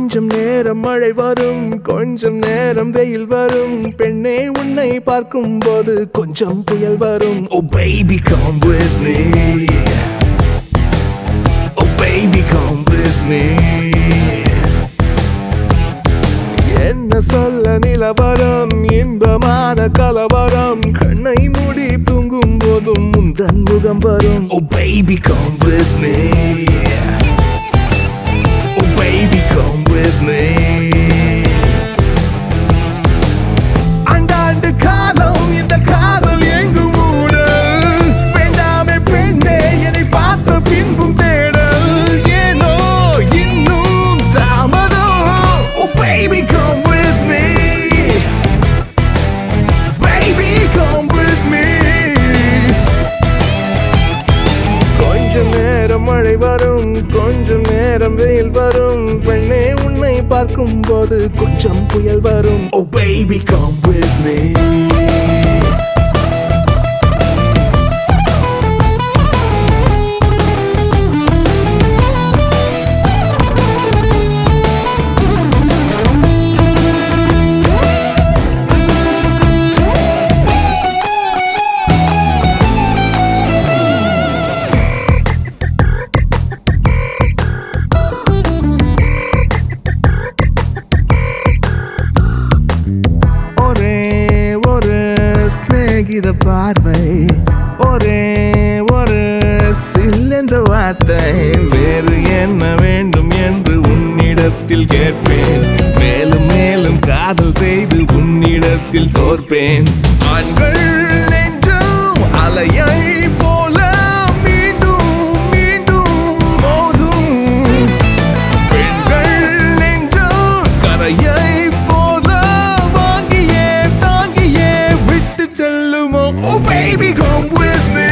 கொஞ்சம் நேரம் மழை வரும் கொஞ்சம் நேரம் வெயில் வரும் பெண்ணே உன்னை பார்க்கும் போது கொஞ்சம் புயல் வரும் Oh baby come with me Oh baby come with me என்ன சொல்ல நிலவரம் இன்பமான கலவரம் கண்ணை மூடி தூங்கும் போதும் முந்தன் முகம் வரும் Oh baby come with me Oh baby come with me அண்டாண்டு காலம் இந்த காதல் எங்கும் மூடல் வேண்டாமே பெண்ணே என்னை பார்த்த பின்பும் தேடல் ஏனோ இன்னும் தாமதம் Oh baby come with me Baby come with me கொஞ்சம் நேரம் மழை வரும் கொஞ்சம் நேரம் வெயில் வரும் பெண்ணே உன்னை பார்க்கும் போது கொஞ்சம் புயல் வரும் Oh baby come with me ஒரே ஒரு சிநேகித பார்வை ஒரே ஒரு சில் என்ற வார்த்தை வேறு என்ன வேண்டும் என்று உன்னிடத்தில் கேட்பேன் மேலும் மேலும் காதல் செய்து உன்னிடத்தில் தோற்பேன் ஆண்கள் நெஞ்சும் அலையை போல மீண்டும் மீண்டும் மோதும் பெண்கள் நெஞ்சம் கரையை போல வாங்கியே தாங்கியே விட்டு செல்லுமோ Oh baby come with me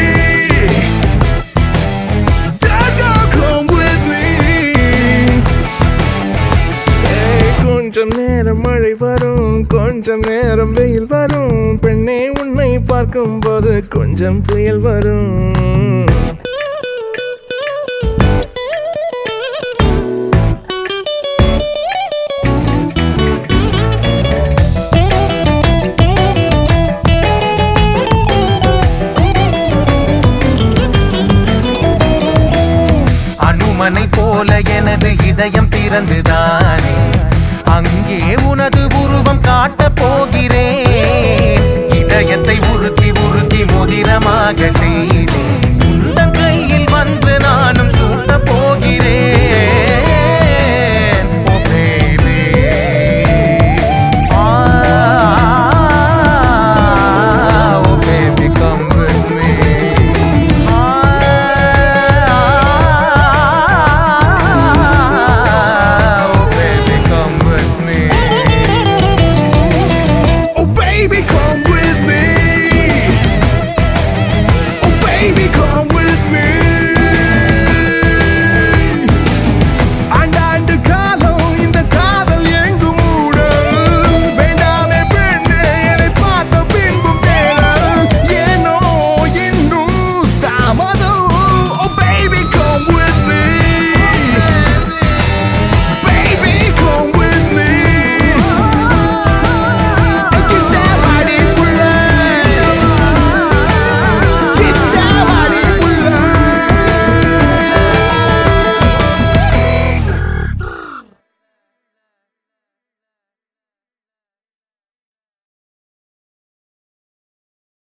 Jaga come with me ஏய், கொஞ்சம் நேரம் மழை வரும் கொஞ்சம் நேரம் வெயில் வரும் பெண்ணே உன்னை பார்க்கும் போது கொஞ்சம் புயல் வரும் அனுமனை போல எனது இதயம் திறந்துதானே அங்கே உனது உருவம் காட்டப் போகிறேன் இதயத்தை உறுத்தி உறுத்தி மோதிரமாக